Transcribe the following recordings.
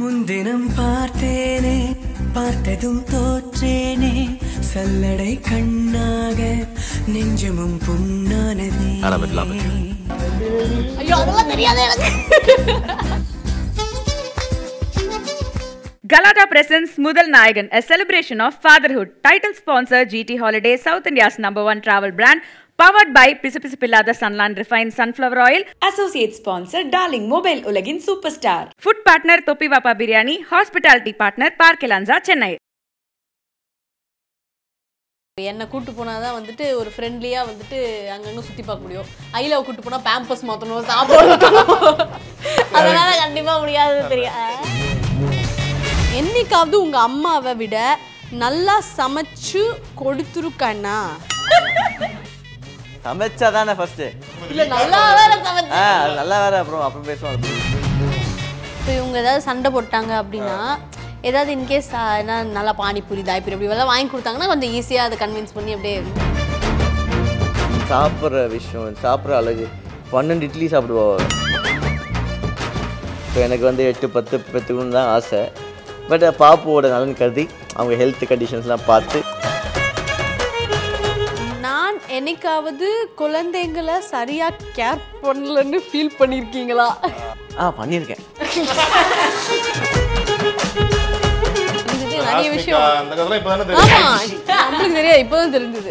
முன்தினம் பார்த்தேனே பார்த்ததும் தோற்றேனே சல்லடை கண்ணாக நெஞ்சமும் புண்ணானதே ஆரம்பிக்கலாம். ஐயோ அதெல்லாம் தெரியாது எனக்கு Galata presents Mudal Nayagan, a celebration of fatherhood. Title sponsor GT Holiday, South India's number one travel brand. Powered by Pisapisa Sunland Refined Sunflower Oil. Associate sponsor Darling Mobile Ulagin Superstar. Food partner Topi Vapa Biryani. Hospitality partner Park Elanza, Chennai. என்னை கூட்டு போனால் தான் வந்துட்டு ஒரு ஃப்ரெண்ட்லியாக வந்துட்டு அங்கங்கே சுற்றி பார்க்க முடியும் ஐலவ் கூட்டு போனால் பேம்பஸ் மாற்றணும் சாப்பாடு ஊட்டணும். அதனால கண்டிப்பாக முடியாது தெரியும் என்னைக்காவது உங்கள் அம்மாவை விட நல்லா சமைச்சு கொடுத்துருக்கண்ணா சமைச்சா தானே ஃபர்ஸ்ட் இல்லை நல்லா வேற சமைச்சு ஆ அது நல்லா வேற அப்புறம் அப்புறம் பேசுவோம் அது. இப்போ இவங்க ஏதாவது சண்டை போட்டாங்க அப்படின்னா ஏதாவது இன்கேஸ் என்ன நல்லா பானிபூரி தாய்பூரி அப்படி எல்லாம் வாங்கி கொடுத்தாங்கன்னா கொஞ்சம் ஈஸியாக அதை கன்வின்ஸ் பண்ணி அப்படியே சாப்பிட்ற விஷயம் சாப்பிட்ற அழகு பன்னெண்டு இட்லி சாப்பிடுவா இப்போ எனக்கு வந்து எட்டு பத்து பெற்றுக்கணும்னு தான் ஆசை பட் பாப்புவோட நலன் கருதி அவங்க ஹெல்த் கண்டிஷன்ஸ்லாம் பார்த்து நான் என்னைக்காவது குழந்தைங்களை சரியா கேர் பண்ணலன்னு ஃபீல் பண்ணியிருக்கீங்களா ஆ பண்ணியிருக்கேன் இது நிறைய விஷயம் அந்த கதைலாம் இப்பதானே தெரியும் ஆமா நம்மளுக்கு தெரியாது இப்போதான் தெரிஞ்சது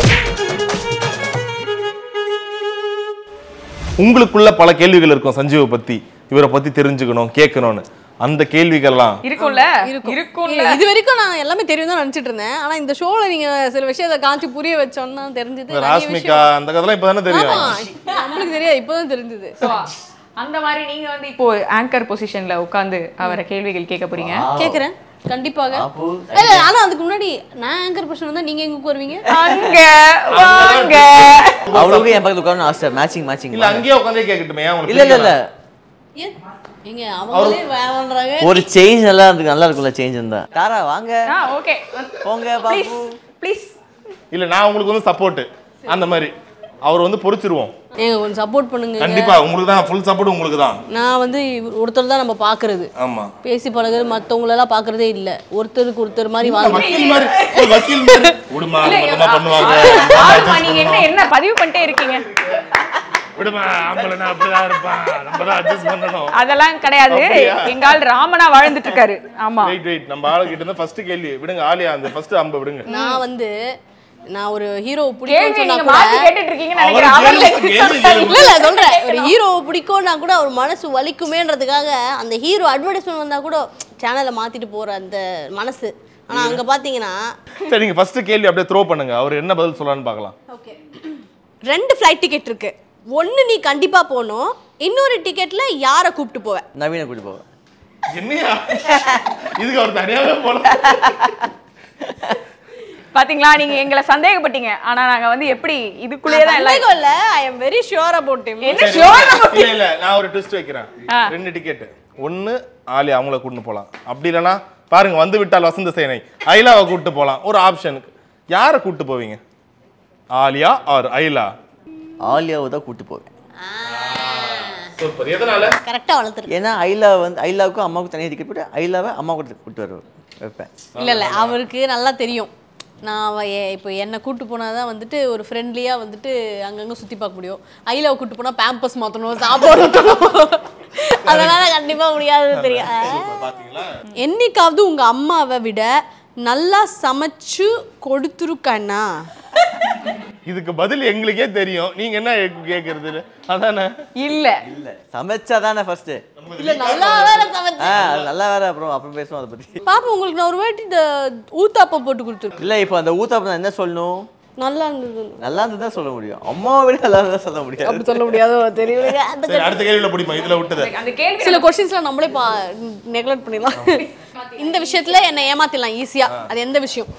உங்களுக்குள்ள பல கேள்விகள் இருக்கும் சஞ்சீவை பத்தி இவரை பத்தி தெரிஞ்சுக்கணும் கேட்கணும்னு அந்த கேள்விகள்லாம் இருக்கும்ல இல்ல, இது வரைக்கும் நான் எல்லாமே தெரியும் தான் நினைச்சிட்டு இருந்தேன் ஆனா இந்த ஷோல நீங்க சில விஷயத்தை காமிச்சு புரிய வச்சோம்னா தெரிஞ்சது இந்த நிறைய ராஷ்மிகா விஷயம் அந்த கதைலாம் இப்பதானே தெரியும் ஆமா நம்மளுக்கு தெரியாது இப்போதான் தெரிஞ்சது அந்த மாதிரி நீங்க வந்து இப்போ ஆங்கர் பொசிஷன்ல உட்கார்ந்து அவரை கேள்விகள் கேட்க போறீங்க கேக்குறேன் கண்டிப்பாக பாப்பு இல்ல, ஆனா அதுக்கு முன்னாடி நான் ஆங்கர் பர்சன் வந்தா நீங்க எங்க வருவீங்க அங்க வாங்க அவளுக்கு என் பக்கத்தில் உட்காரணும் ஆசை மேட்சிங் மேட்சிங் இல்ல அங்கேயே உட்காந்தே கேட்கட்டுமே ஏன் உங்களுக்கு இல்ல இல்ல இல்ல ஏன்? ஏங்க அவங்களே வேணான்றாங்க ஒரு சேஞ்ச் நல்லா இருக்கு நல்லா இருக்கும்ல சேஞ்ச் இருந்தா தாரா வாங்க ஆ ஓகே போங்க பாப்பு ப்ளீஸ் இல்ல நான் உங்களுக்கு வந்து சப்போர்ட் அந்த மாதிரி அவர் வந்து பொறிச்சிருவோம் ஏங்க கொஞ்சம் சப்போர்ட் பண்ணுங்க கண்டிப்பா உங்களுக்கு தான் ஃபுல் சப்போர்ட் உங்களுக்கு தான் நான் வந்து இவர் ஒருத்தர் தான் நம்ம பாக்குறது ஆமா பேசி பழகுறது மத்தவங்களெல்லாம் பாக்குறதே இல்ல ஒருத்தருக்கு ஒருத்தர் மாதிரி வாங்க வக்கீல் மாதிரி ஒரு வக்கீல் மாதிரி விடுமா மொத்தமா பண்ணுவாங்க ஆமா, நீங்க என்ன என்ன பதிவு பண்ணிட்டே இருக்கீங்க விடுமா ஆம்பளைனா அப்படிதான் இருப்பான் நம்ம தான் அட்ஜஸ்ட் பண்ணணும் அதெல்லாம் கிடையாது அப்படியா? எங்க ஆள் ராமனா வாழ்ந்துட்டு இருக்காரு ஆமா வெயிட் வெயிட் நம்ம ஆளுகிட்ட இருந்து ஃபர்ஸ்ட் கேள்வி விடுங்க ஆலியா அந்த ஃபர்ஸ்ட் அம்ப விடுங்க நான் வந்து நான் ஒரு ஹீரோ கேள்வி பிடிக்கும் சொன்னா நீங்க கூட மாத்தி கேட்டுட்டு இருக்கீங்கன்னு அவரு நினைக்கிறேன் அவர்ல கேள்வி- கேள்வி கேளுங்க. இல்ல இல்ல சொல்றேன் ஒரு ஹீரோ பிடிக்கும்னா கூட அவர் மனசு வலிக்குமேன்றதுக்காக அந்த ஹீரோ அட்வர்டைஸ்மெண்ட் வந்தா கூட சேனலை மாத்திட்டு போற அந்த மனசு ஆனா அங்க பாத்தீங்கன்னா சரி நீங்க ஃபர்ஸ்ட் கேள்வி அப்படியே த்ரோ பண்ணுங்க அவர் என்ன பதில் சொல்லலாம்னு பார்க்கலாம் ஓகே ரெண்டு ஃப்ளைட் டிக்கெட் இருக்கு ஒன்னு நீ கண்டிப்பா போகணும் இன்னொரு டிக்கெட்ல யாரை கூப்பிட்டு போவ நவீன கூட்டி போவேன் என்னையா இதுக்கு அவர் தனியாவே போல பாத்தீங்களா நீங்க எங்களை சந்தேகப்பட்டீங்க ஆனா நாங்க வந்து எப்படி இதுக்குள்ளேயே தான் எல்லாம் சந்தேகம் இல்ல I am very sure about him என்ன sure நம்ம இல்ல இல்ல நான் ஒரு ட்விஸ்ட் வைக்கிறேன் ஆ. ரெண்டு டிக்கெட் ஒன்னு ஆலியா அவங்கள கூட்டிட்டு போலாம் அப்படி இல்லைன்னா பாருங்க வந்து விட்டால் வசந்த சேனை ஐலாவை கூட்டிட்டு போலாம் ஒரு ஆப்ஷனுக்கு யாரை கூட்டிட்டு போவீங்க ஆலியா ஆர் ஐலா ஆலியாவை தான் கூட்டி போவேன் சூப்பர் எதனால கரெக்டா வளர்த்துருக்கு ஏன்னா ஐலா வந்து ஐலாவுக்கும் அம்மாவுக்கும் தனியாக டிக்கெட் போட்டு ஐலாவை அம்மா கூட கூட்டு வருவேன் வைப்பேன் இல்ல இல்ல அவருக்கு நல்லா தெரியும் நான் அவ எ- இப்போ என்னை கூட்டு போனால் தான் வந்துட்டு ஒரு ஃப்ரெண்ட்லியாக வந்துட்டு அங்கங்கே சுற்றி பார்க்க முடியும் ஐலாவை கூட்டு போனால் பேம்பஸ் மாற்றணும் சாப்பாடு ஊட்டணும் அதனால கண்டிப்பாக முடியாது தெரியும் பாத்தீங்களா என்னைக்காவது உங்கள் அம்மாவை விட நல்லா சமைச்சு கொடுத்துருக்கண்ணா இதுக்கு பதில் எங்களுக்கே தெரியும் நீங்க என்ன கேக்குறது அதானே இல்ல இல்ல சமைச்சா தானே ஃபர்ஸ்ட் இல்லை நல்லா வேற சமைச்சு ஆ அது நல்லா வேற அப்புறம் அப்புறம் பேசுவோம் அதை பத்தி பாப்பா உங்களுக்கு நான் ஒரு வாட்டி இந்த ஊத்தாப்பம் போட்டு கொடுத்துருக்கேன் இல்ல இப்போ அந்த ஊத்தாப்பம் நான் என்ன சொல்லணும் நல்லா இருந்தது நல்லா இருந்து தான் சொல்ல முடியும் அம்மாவை விட நல்லா இருந்தா சொல்ல முடியாது அப்படி சொல்ல முடியாதோ தெரியல அந்த சரி அடுத்த கேள்வியில பிடிப்போம் இதுல விட்டது அந்த கேள்வி சில கொஸ்டின்ஸ்லாம் நம்மளே பா நெக்லெக்ட் பண்ணிடலாம் இந்த விஷயத்துல என்னை ஏமாத்திடலாம் ஈஸியா அது எந்த விஷயம்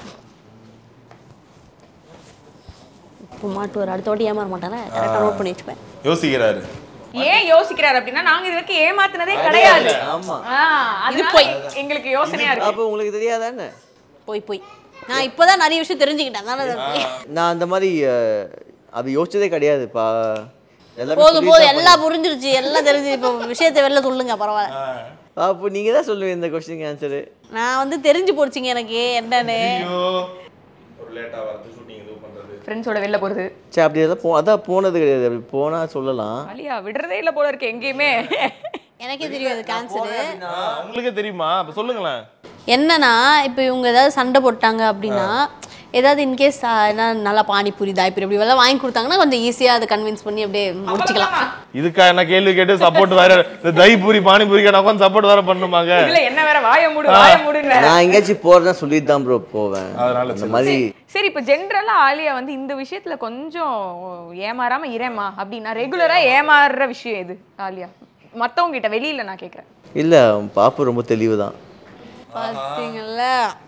இப்போ மாட்டுவார் அடுத்த வாட்டி ஏமாற மாட்டாரா கரெக்டாக நோட் பண்ணி வச்சுப்பேன் யோசிக்கிறாரு ஏன் யோசிக்கிறாரு அப்படின்னா நாங்க இது வரைக்கும் ஏமாத்துனதே கிடையாது ஆமா ஆ, அதனால போய். எங்களுக்கு யோசனையா இருக்கு அப்போ உங்களுக்கு தெரியாதானே போய் போய் நான் இப்போதான் நிறைய விஷயம் தெரிஞ்சுக்கிட்டேன் அதனால நான் அந்த மாதிரி அஹ், அது யோசிச்சதே கிடையாதுப்பா எல்லாமே போதும் சொல்லி போதும் தான் எல்லாம் புரிஞ்சிருச்சு எல்லாம் தெரிஞ்சு இப்போ விஷயத்தை வெளில சொல்லுங்க பரவாயில்ல அப்போ நீங்கள் தான் சொல்லுவீங்க இந்த கொஸ்டினுக்கு ஆன்சரு நான் வந்து தெரிஞ்சு போச்சுங்க எனக்கு என்னன்னு ஐயோ ஒரு லேட்டா வரது ஷூட்டிங் இது பண்றது ஃப்ரெண்ட்ஸோட வெளில போறது சரி அப்படி எல்லாம் போ அதான் போனது கிடையாது அப்படி போனால் சொல்லலாம் அலியா விடுறதே இல்ல போல இருக்கு எங்கேயுமே எனக்கே தெரியும் அது ஆன்சரு உங்களுக்கே தெரியுமா அப்ப சொல்லுங்களேன் என்னன்னா இப்போ இவங்க ஏதாவது சண்டை போட்டாங்க அப்படின்னா ஏதாவது இன்கேஸ் என்ன நல்லா பானிபூரி தாய்பூரி அப்படி எல்லாம் வாங்கி கொடுத்தாங்கன்னா கொஞ்சம் ஈஸியாக அதை கன்வின்ஸ் பண்ணி அப்படியே முடிச்சுக்கலாம் இதுக்கா என்ன கேள்வி கேட்டு சப்போர்ட் வேற இந்த தயிபூரி பானிபூரிக்கு நான் உட்காந்து சப்போர்ட் வேற பண்ணுமாங்க இதுல என்ன வேற வாய மூடு வாய மூடுன்னு நான் எங்கேயாச்சும் போகிறேன்னா சொல்லிட்டு தான் ப்ரோ போவேன் அதனால இந்த மாதிரி சரி இப்போ ஜென்ரலா ஆலியா வந்து இந்த விஷயத்துல கொஞ்சம் ஏமாறாம இரேமா அப்படின்னா ரெகுலரா ஏமாறுற விஷயம் எது ஆலியா மத்தவங்க கிட்ட வெளியில நான் கேக்குறேன் இல்லை பாப்பு ரொம்ப தெளிவு தான் பார்த்தீங்கல்ல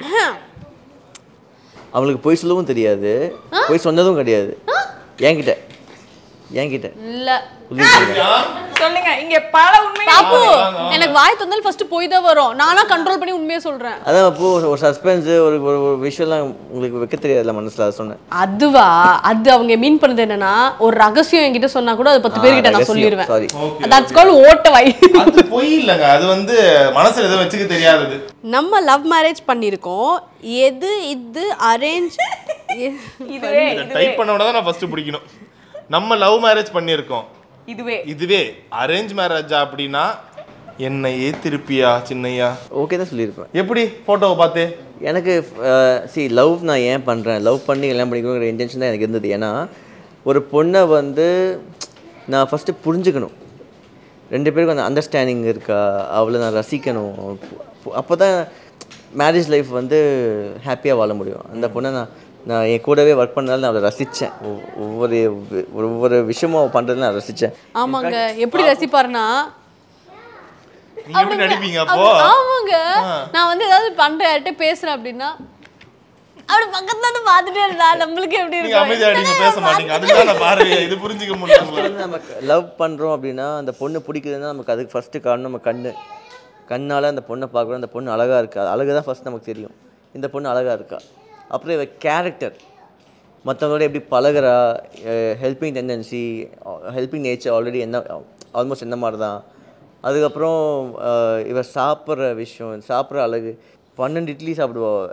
அவங்களுக்கு பொய் சொல்லவும் தெரியாது பொய் சொன்னதும் கிடையாது என்கிட்ட என்கிட்ட இல்லை சொல்லிட்டு சொல்லுங்க இங்க பல உண்மை பாப்பு எனக்கு வாய் தந்தாலும் ஃபர்ஸ்ட் போய் தான் வரும் நானா கண்ட்ரோல் பண்ணி உண்மையை சொல்றேன் அதான் இப்போ ஒரு சஸ்பென்ஸ் ஒரு ஒரு ஒரு விஷயம்லாம் உங்களுக்கு வைக்க தெரியாதுல்ல மனசில் அதை சொன்னேன் அதுவா அது அவங்க மீன் பண்ணது என்னன்னா ஒரு ரகசியம் என்கிட்ட சொன்னா கூட அது பத்து பேர்கிட்ட நான் சொல்லிடுவேன் சாரி தட்ஸ் கால் ஓட்ட வாய் அது பொய் இல்லைங்க அது வந்து மனசுல எதுவும் வச்சுக்க தெரியாதது நம்ம லவ் மேரேஜ் பண்ணியிருக்கோம் எது இது அரேஞ்ச் இதுவே இதை டைப் பண்ண தான் நான் ஃபர்ஸ்ட் பிடிக்கணும் நம்ம லவ் மேரேஜ் பண்ணியிருக்கோம் இதுவே இதுவே அரேஞ்ச் மேரேஜா அப்படின்னா என்னை ஏத்திருப்பியா சின்னையா ஓகே தான் சொல்லியிருப்பேன் எப்படி போட்டோவை பார்த்து எனக்கு சி லவ் நான் ஏன் பண்ணுறேன் லவ் பண்ணி கல்யாணம் பண்ணிக்கணுங்கிற இன்டென்ஷன் தான் எனக்கு இருந்தது ஏன்னா ஒரு பொண்ணை வந்து நான் ஃபஸ்ட்டு புரிஞ்சுக்கணும் ரெண்டு பேருக்கும் அந்த அண்டர்ஸ்டாண்டிங் இருக்கா அவளை நான் ரசிக்கணும் அப்போ தான் மேரேஜ் லைஃப் வந்து ஹாப்பியாக வாழ முடியும் அந்த பொண்ணை நான் நான் என் கூடவே ஒர்க் பண்ணதால நான் அவளை ரசித்தேன் ஒவ்வொரு ஒவ்வொரு விஷயமும் அவள் பண்ணுறது நான் ரசித்தேன் ஆமாங்க எப்படி ரசிப்பாருன்னா நீங்க எப்படி நடிப்பீங்க அப்போ அவங்க- ஆமாங்க நான் வந்து ஏதாவது பண்றேன் யார்கிட்ட பேசுறேன் அப்படின்னா அப்படி பக்கத்துல வந்து பார்த்துட்டே இருந்தா நம்மளுக்கு எப்படி நீங்க இருக்கும் அமைதியா நீங்க பேச மாட்டீங்க அதுதான் நான் பார்வையே இது புரிஞ்சுக்க முடியும் வந்து நம்ம லவ் பண்ணுறோம் அப்படின்னா அந்த பொண்ணு பிடிக்குதுன்னா நமக்கு அதுக்கு ஃபஸ்ட்டு காரணம் நம்ம கண்ணு கண்ணால் அந்த பொண்ணை பார்க்குறோம் அந்த பொண்ணு அழகாக இருக்கா அழகு தான் ஃபஸ்ட் நமக்கு தெரியும் இந்த பொண்ணு அழகாக இருக்கா அப்புறம் இவ கேரக்டர் மற்றவங்களோட எப்படி பழகுறா helping tendency helping nature already என்ன ஆல்மோஸ்ட் என்ன மாதிரி தான் அதுக்கப்புறம் அஹ், இவ சாப்பிட்ற விஷயம் சாப்பிட்ற அழகு பன்னெண்டு இட்லி சாப்பிடுவா அவ.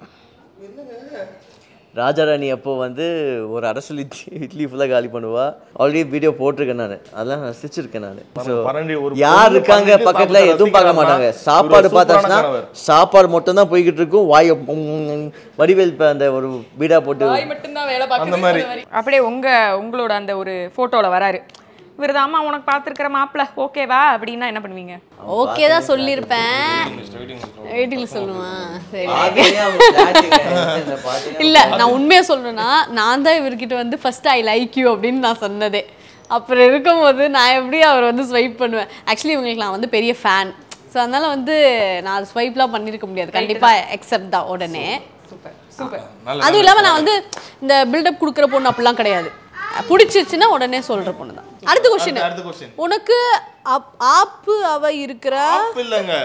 ராஜாராணி அப்போ வந்து ஒரு அரசல் இட்லி இட்லி ஃபுல்லாக காலி பண்ணுவா ஆல்ரெடி வீடியோ போட்டிருக்கேன் நான் அதெல்லாம் ரசிச்சிருக்கேன் நான் ஸோ பன்னெண்டு ஒரு யார் பொண்ணு இருக்காங்க பண்ணிட்டு பக்கத்துல சாப்பிட எதுவும் பார்க்க மாட்டாங்க ரசிக்கிறான்னா, சாப்பாடு ஒரு சூப்பரான பார்த்தாச்சுன்னா கணவர். சாப்பாடு மட்டும் தான் போய்கிட்டு இருக்கும் வாயை உம் வடிவேல் இப்ப அந்த ஒரு பீடா போட்டு வாய் மட்டும்தான் வேலை அந்த பார்க்குது மாதிரி. அப்படியே உங்க உங்களோட அந்த ஒரு போட்டோல வராரு இவர் அம்மா உனக்கு பார்த்துருக்கிற மாப்பிள்ள ஓகேவா அப்படின்னா என்ன பண்ணுவீங்க ஓகே தான் சொல்லியிருப்பேன் வெயிட்டிங்ல சொல்லுவான் சரி பார்த்தீங்க, அவங்க flat-ங்க. இந்த பாத்தீங்க. இல்ல நான் உண்மையா சொல்லணும்னா நான் தான் இவர்கிட்ட வந்து ஃபர்ஸ்ட் ஐ லைக் யூ அப்படின்னு நான் சொன்னதே அப்புறம் இருக்கும்போது நான் எப்படி அவர் வந்து ஸ்வைப் பண்ணுவேன் ஆக்சுவலி இவங்களுக்கு நான் வந்து பெரிய ஃபேன் ஸோ அதனால வந்து நான் அது ஸ்வைப்லாம் பண்ணியிருக்க முடியாது கண்டிப்பா எக்ஸப்ட் தான் உடனே சூப்பர் சூப்பர் நல்ல அதுவும் இல்லாம நான் வந்து இந்த பில்டப் கொடுக்குற பொண்ணு அப்படிலாம் கிடையாது பிடிச்சிருச்சுன்னா உடனே சொல்ற பொண்ணு தான் அடுத்த கொஸ்டின் அடுத்த கொஸ்டின் உனக்கு அப்- ஆப்பு அவ இருக்கிறா இல்லைங்க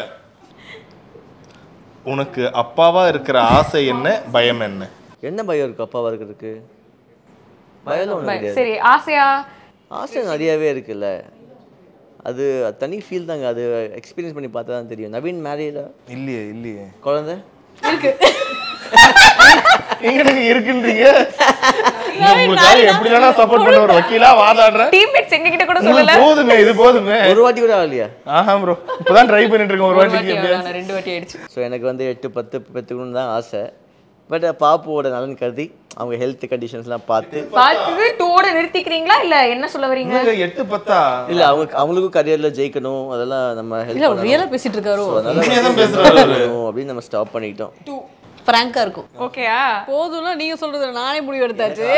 உனக்கு அப்பாவா இருக்கிற ஆசை என்ன பயம் என்ன என்ன பயம் இருக்கு அப்பாவா இருக்கிறதுக்கு பயம்லாம் ஒன்றும் கிடையாது சரி ஆசையா ஆசை நிறையவே இருக்குல்ல அது அது தனி ஃபீல் தாங்க அது எக்ஸ்பீரியன்ஸ் பண்ணி பார்த்தா தான் தெரியும் நவீன் மேரீடா இல்லையே இல்லையே குழந்தை எங்களுக்கு இருக்குன்றீங்க நீங்க உங்களுக்காக எப்படி வேணா சப்போர்ட் பண்ண ஒரு வக்கீலா வாதாடுறேன் டீம்மேட்ஸ் எங்க கிட்ட கூட சொல்லல உங்களுக்கு போதுமே இது போதுமே ஒரு வாட்டி கூட ஆகலையா ஆஹா ப்ரோ இப்பதான் ட்ரை பண்ணிட்டு இருக்கேன் ஒரு ஒரு வாட்டி வாட்டிக்கு அவ்வளவுதான், ரெண்டு வாட்டி ஆயிடுச்சு ஸோ எனக்கு வந்து எட்டு பத்து பெற்றுக்கணும்னு தான் ஆசை பட் பாப்புவோட நலன் கருதி அவங்க ஹெல்த் கண்டிஷன்ஸ்லாம் பார்த்து பார்த்துட்டு டூவோட நிறுத்திக்கிறீங்களா இல்ல என்ன சொல்ல வரீங்க என்னங்க, எட்டு பத்தா இல்லை அவங்க அவங்களுக்கும் கரியரில் ஜெயிக்கணும் அதெல்லாம் நம்ம ஹெல்ப் இல்ல ரியலா பேசிட்டு இருக்காரோ உண்மையா தான் பேசுறாரு அவரு. அப்படின்னு நம்ம ஸ்டாப் பண்ணிக்கிட்டோம் டூ ஃப்ராங்கா இருக்கும் ஓகேயா போதும்னா நீங்க சொல்றது நானே முடிவு எடுத்தாச்சு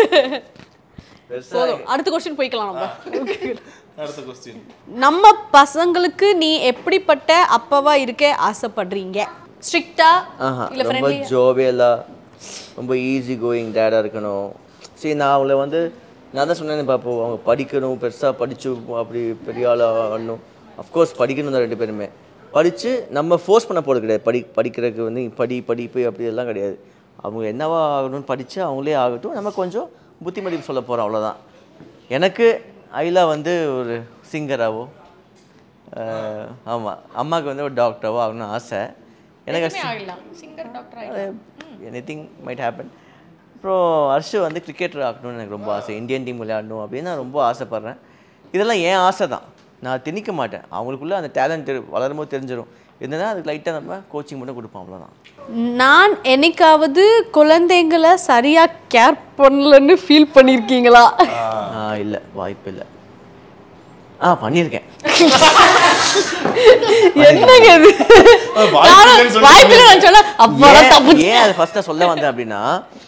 போதும் அடுத்த கொஸ்டின் போய்க்கலாம் நம்ம அடுத்த கொஸ்டின் நம்ம பசங்களுக்கு நீ எப்படிப்பட்ட அப்பாவா இருக்க ஆசைப்படுறீங்க ஸ்ட்ரிக்டா ஆஹா இல்ல ரொம்ப ஃப்ரெண்ட்லி ஜோவியலாக ரொம்ப ஈஸி கோயிங் டேடாக இருக்கணும் சரி நான் அவங்கள வந்து நான் தான் சொன்னேன் பாப்போ அவங்க படிக்கணும் பெருசாக படிச்சு அப்படி பெரிய ஆள் ஆகணும் அஃப்கோர்ஸ் படிக்கணும் தான் ரெண்டு பேருமே படித்து நம்ம ஃபோர்ஸ் பண்ண போகிறது கிடையாது படி படிக்கிறதுக்கு வந்து படி படிப்பு அப்படி எல்லாம் கிடையாது அவங்க என்னவா ஆகணும்னு படித்து அவங்களே ஆகட்டும் நம்ம கொஞ்சம் புத்திமதி சொல்ல போகிறோம் அவ்வளோதான் எனக்கு ஐலா வந்து ஒரு சிங்கராகவோ ஆமாம் அம்மாவுக்கு வந்து ஒரு டாக்டரோ ஆகணும்னு ஆசை எனக்கு ஆகலாம் singer doctor anything might happen அப்புறம் ஹர்ஷு வந்து கிரிக்கெட்டர் ஆகணும்னு எனக்கு ரொம்ப ஆசை இந்தியன் டீம் விளையாடணும் அப்படின்னு நான் ரொம்ப ஆசைப்பட்றேன் இதெல்லாம் என் ஆசை தான் நான் திணிக்க மாட்டேன் அவங்களுக்குள்ள அந்த டேலண்ட் வளரும்போது தெரிஞ்சிடும் என்னன்னா அதுக்கு லைட்டாக நம்ம கோச்சிங் மட்டும் கொடுப்போம் அவ்வளோதான் நான் என்னைக்காவது குழந்தைங்களை சரியா கேர் பண்ணலன்னு ஃபீல் பண்ணியிருக்கீங்களா இல்லை வாய்ப்பு இல்லை ஆ பண்ணியிருக்கேன் என்னங்க இது வாய்ப்பில்லைன்னு சொல்லி வாய்ப்பில்லை நான் சொன்னா அப்பதான் ஏன் தப்பு ஏன் அதை ஃபஸ்ட்டாக சொல்ல வந்தேன் அப்படின்னா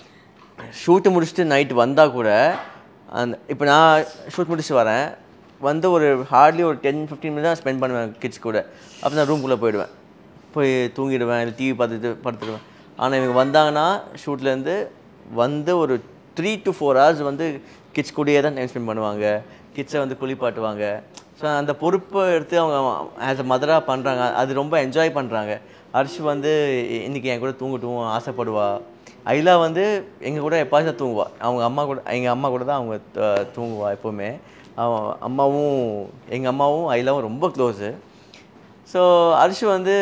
ஷூட்டு முடிச்சுட்டு நைட் வந்தால் கூட அந்த இப்போ நான் ஷூட் முடிச்சுட்டு வரேன் வந்து ஒரு ஹார்ட்லி ஒரு டென் ஃபிஃப்டீன் மினிட் தான் ஸ்பெண்ட் பண்ணுவேன் கிட்ஸ் கூட அப்போ நான் ரூம்குள்ளே போயிடுவேன் போய் தூங்கிடுவேன் இல்லை டிவி பார்த்துட்டு படுத்துடுவேன் ஆனால் இவங்க வந்தாங்கன்னா ஷூட்லேருந்து வந்து ஒரு த்ரீ டு ஃபோர் ஹவர்ஸ் வந்து கிட்ஸ் கூடயே தான் டைம் ஸ்பெண்ட் பண்ணுவாங்க கிட்ஸை வந்து குளிப்பாட்டுவாங்க ஸோ அந்த பொறுப்பை எடுத்து அவங்க ஆஸ் அ மதராக பண்ணுறாங்க அது ரொம்ப என்ஜாய் பண்ணுறாங்க ஹர்ஷ் வந்து இ- இன்னைக்கு என் கூட தூங்கட்டும் ஆசைப்படுவா ஐலா வந்து எங்கள் கூட எப்பாச்சும் தான் தூங்குவா அவங்க அம்மா கூட எங்கள் அம்மா கூட தான் அவங்க த- தூங்குவா எப்போவுமே அவன் அம்மாவும் எங்கள் அம்மாவும் ஐலாவும் ரொம்ப க்ளோஸு ஸோ ஹர்ஷ் வந்து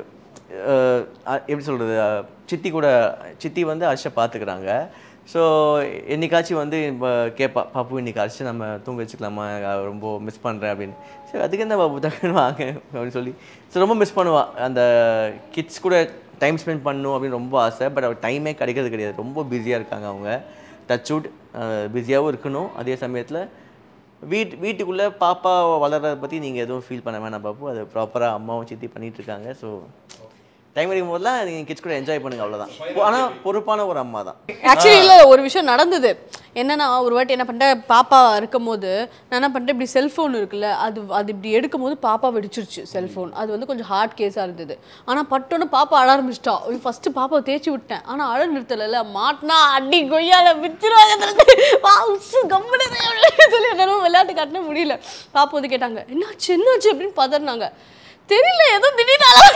அஹ், அ- எப்படி சொல்கிறது சித்தி கூட சித்தி வந்து ஹர்ஷை பார்த்துக்கிறாங்க ஸோ என்னைக்காச்சும் வந்து இப்போ கேட்பா பாப்பு இன்னைக்கு ஹர்ஷை நம்ம தூங்க வச்சுக்கலாமா நான் ரொம்ப மிஸ் பண்ணுறேன் அப்படின்னு சரி அதுக்கு என்ன பாப்பு டக்குன்னு வாங்க அப்படின்னு சொல்லி ஸோ ரொம்ப மிஸ் பண்ணுவா அந்த கிட்ஸ் கூட டைம் ஸ்பெண்ட் பண்ணணும் அப்படின்னு ரொம்ப ஆசை பட் அவர் டைமே கிடைக்கிறது கிடையாது ரொம்ப பிஸியாக இருக்காங்க அவங்க டச் அவுட் பிஸியாகவும் இருக்கணும் அதே சமயத்தில் வீட் வீட்டுக்குள்ளே பாப்பா வளர்றதை பற்றி நீங்கள் எதுவும் ஃபீல் பண்ண வேணாம் பாப்பு அது ப்ராப்பராக அம்மாவும் சித்தி பண்ணிட்டு இருக்காங்க ஸோ டைம் கிடைக்கும் போதெல்லாம் நீங்கள் கிட்ஸ் கூட என்ஜாய் பண்ணுங்க அவ்வளோதான் ஆனால் பொறுப்பான ஒரு அம்மா தான் ஆக்சுவலி இல்லை ஒரு விஷயம் நடந்தது என்னன்னா ஒரு வாட்டி என்ன பண்ணிட்டேன் பாப்பா இருக்கும்போது நான் என்ன பண்ணிட்டேன் இப்படி செல்ஃபோன் இருக்குல்ல அது அது இப்படி எடுக்கும் போது பாப்பா வெடிச்சிருச்சு செல்ஃபோன் அது வந்து கொஞ்சம் ஹார்ட் கேஸாக இருந்தது ஆனால் பட்டோன்னு பாப்பா அழ ஆரம்பிச்சிட்டா ஃபர்ஸ்ட் பாப்பாவை தேய்ச்சி விட்டேன் ஆனால் அழ நிறுத்தலைல மாட்டினா அடி கொய்யால விச்சிருவாங்க வா உசு கம்முனு இரு அப்படின்னு சொல்லி என்னாலும் விளையாட்டு காட்டின முடியல பாப்பா வந்து கேட்டாங்க என்னாச்சு என்னாச்சு அப்படின்னு பதறினாங்க தெரியல ஏதோ திடீர்னு அழ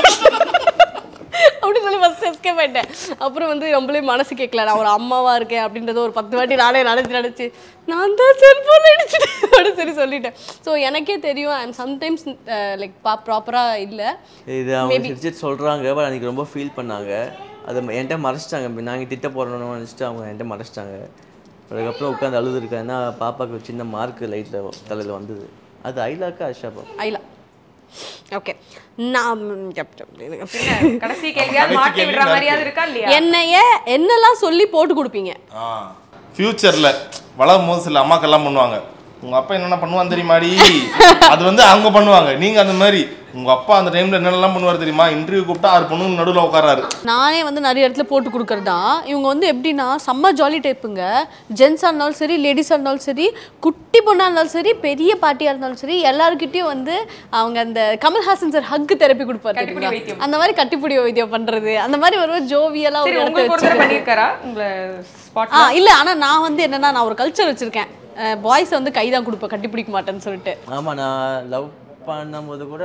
அப்படின்னு சொல்லி ஃபஸ்ட் எஸ்கேப் ஆயிட்டேன் அப்புறம் வந்து நம்மளே மனசு கேட்கல நான் ஒரு அம்மாவா இருக்கேன் அப்படின்றத ஒரு பத்து வாட்டி நானே நினச்சி நினச்சி நான் தான் செல்ஃபோன் அடிச்சிட்டேன் அப்படின்னு சொல்லி சொல்லிட்டேன் ஸோ எனக்கே தெரியும் அண்ட் சம்டைம்ஸ் லைக் பா ப்ராப்பராக இல்லை இது அவங்க சிரிச்சிட்டு சொல்கிறாங்க பட் அன்றைக்கி ரொம்ப ஃபீல் பண்ணாங்க அதை என்கிட்ட மறைச்சிட்டாங்க நாங்கள் திட்ட போகிறோம்னு நினச்சிட்டு அவங்க என்கிட்ட மறைச்சிட்டாங்க அதுக்கப்புறம் உட்காந்து அழுதுருக்கேன் ஏன்னா பாப்பாவுக்கு ஒரு சின்ன மார்க் லைட்டில் தலையில் வந்தது அது ஐலாக்கா அஷாப்பா ஐலா ஓகே நான் கடைசி கேள்வியாவது மாட்டி விடுற மாதிரியாவது இருக்கா இல்லையா என்னைய என்னெல்லாம் சொல்லி போட்டு கொடுப்பீங்க ஃபியூச்சர்ல வளரும் போது சில அம்மாக்கெல்லாம் பண்ணுவாங்க உங்க அப்பா என்னென்ன பண்ணுவான்னு தெரியுமாடி அது வந்து அவங்க பண்ணுவாங்க நீங்க அந்த மாதிரி உங்க அப்பா அந்த டைம்ல என்னென்னலாம் பண்ணுவார் தெரியுமா இன்டர்வியூ கூப்பிட்டா ஆறு பொண்ணுங்க நடுவில் உட்காராரு நானே வந்து நிறைய இடத்துல போட்டு கொடுக்கறது தான் இவங்க வந்து எப்படின்னா செம்ம ஜாலி டைப்புங்க ஜென்ஸாக இருந்தாலும் சரி லேடிஸாக இருந்தாலும் சரி குட்டி பொண்ணாக இருந்தாலும் சரி பெரிய பாட்டியாக இருந்தாலும் சரி எல்லாருக்கிட்டையும் வந்து அவங்க அந்த கமல்ஹாசன் சார் ஹக்கு தெரப்பி கொடுப்பாரு கட்டிப்புடி தெரியுங்களா? வைத்தியம். அந்த மாதிரி கட்டிப்பிடி வைத்தியம் பண்றது அந்த மாதிரி ஒரு ஜோவியெல்லாம் சரி ஒரு இடத்துல உங்களுக்கு ஒரு தடவை வச்சுக்கிறது. பண்ணியிருக்காரா உங்களை ஸ்பாட் ஆ இல்ல ஆனா நான் வந்து என்னன்னா நான் ஒரு கல்ச்சர் வச்சிருக்கேன் பாய்ஸ் வந்து கை தான் கொடுப்பேன் கட்டி பிடிக்க மாட்டேன்னு சொல்லிட்டு ஆமாம் நான் லவ் பண்ணும்போது கூட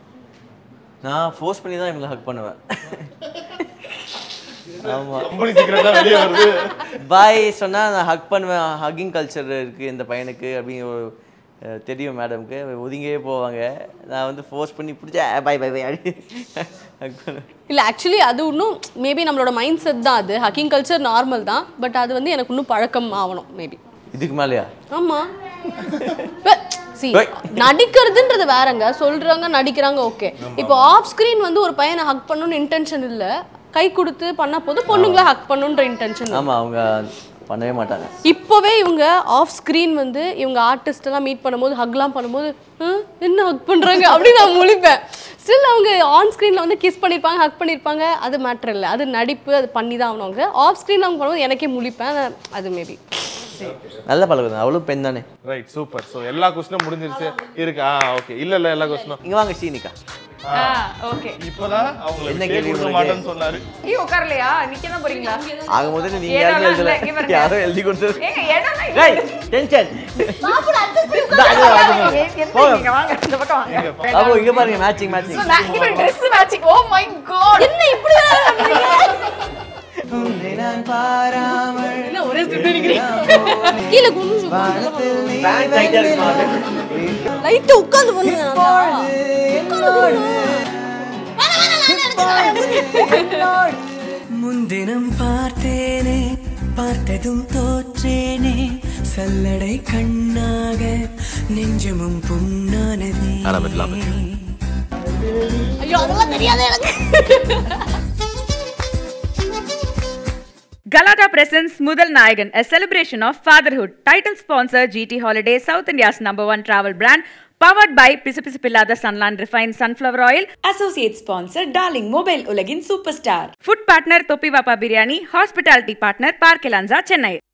நான் ஃபோர்ஸ் பண்ணி தான் இவங்களை ஹக் பண்ணுவேன் ஆமாம் கம்பெனி சீக்கிரட்டா வெளியே வருது பாய் சொன்னால் நான் ஹக் பண்ணுவேன் ஹக்கிங் கல்ச்சர் இருக்குது இந்த பையனுக்கு அப்படின்னு ஒரு அஹ், தெரியும் மேடம்க்கு ஒதுங்கியே போவாங்க நான் வந்து ஃபோர்ஸ் பண்ணி பிடிச்சா பை பை பை அப்படி ஹக் பண்ணுவேன் இல்ல ஆக்சுவலி அது இன்னும் மேபி நம்மளோட மைண்ட் செட் தான் அது ஹக்கிங் கல்ச்சர் நார்மல் தான் பட் அது வந்து எனக்கு இன்னும் பழக்கம் ஆகணும் மேபி இதுக்கு மேலேயா ஆமா See, நடிக்கிறதுன்றது வேறங்க சொல்றாங்க நடிக்கிறாங்க ஓகே இப்போ ஆஃப் ஸ்கிரீன் வந்து ஒரு பையனை ஹக் பண்ணணும்னு இன்டென்ஷன் இல்ல கை கொடுத்து பண்ணா போதும் பொண்ணுங்களை ஹக் பண்ணணுன்ற இன்டென்ஷன் ஆமாம் அவங்க பண்ணவே மாட்டாங்க இப்போவே இவங்க ஆஃப் ஸ்க்ரீன் வந்து இவங்க ஆர்டிஸ்ட் எல்லாம் மீட் பண்ணும்போது ஹக்லாம் பண்ணும்போது "ஹம், என்ன ஹக் பண்றாங்க அப்படின்னு நான் முழிப்பேன் ஸ்டில் அவங்க ஆன் ஸ்க்ரீனில் வந்து கிஸ் பண்ணியிருப்பாங்க ஹக் பண்ணியிருப்பாங்க அது மேட்ரு இல்லை அது நடிப்பு அது பண்ணி தான் ஆகணும் அவங்க ஆஃப் ஸ்க்ரீனில் அவங்க பண்ணும்போது எனக்கே முழிப்பேன் அது- அது மேபி நல்ல பழக்கம் அவளும் பெண் தானே ரைட் சூப்பர் ஸோ எல்லா கொஸ்டினும் முடிஞ்சிருச்சு இருக்கு ஆ ஓகே இல்ல இல்ல எல்லா கொஸ்டினும் இங்கே வாங்க ஸ்ரீனிகா ஓகே இப்போதான் அவங்க என்ன என்ன கேள்வி கேள்வி உங்களுக்கு? மாட்டேன்னு சொன்னாரு நீ உட்காரலையா நிக்க தான் போறீங்களா ஆக முதல்ல நீங்க ஏதோ யாரும் இல்ல, எழுதல இங்க பாருங்க. யாரும் எழுதி கொடுத்தது ஏங்க இடம்லாம் இல்ல. டேய் டென்ஷன் எந்த நீங்க வாங்க இந்த பக்கம் வாங்க அப்போ இங்க பாருங்க மேட்சிங் மேட்சிங் இவன் dress matching oh my God என்ன இப்படி நான் பாராமல் ஒரே கீழே குனிஞ்சு பேண்ட் டைட்டா இருக்குமா லைட்டு உட்காந்து பண்ணுங்க நல்லா. என்னோடு என்னோடு முன்தினம் பார்த்தேனே பார்த்ததும் தோற்றேனே சல்லடை கண்ணாக நெஞ்சமும் புண்ணானதே ஐயோ அதெல்லாம் தெரியாது எனக்கு Galata presents Mudal Nayagan, a celebration of fatherhood. Title sponsor GT Holiday, South India's number one travel brand. Powered by Pisa Pisa Pillada Sunland Refined Sunflower Oil. Associate sponsor Darling Mobile Ulagin Superstar. Food partner Topi Vapa Biryani. Hospitality partner Park Elanza, Chennai.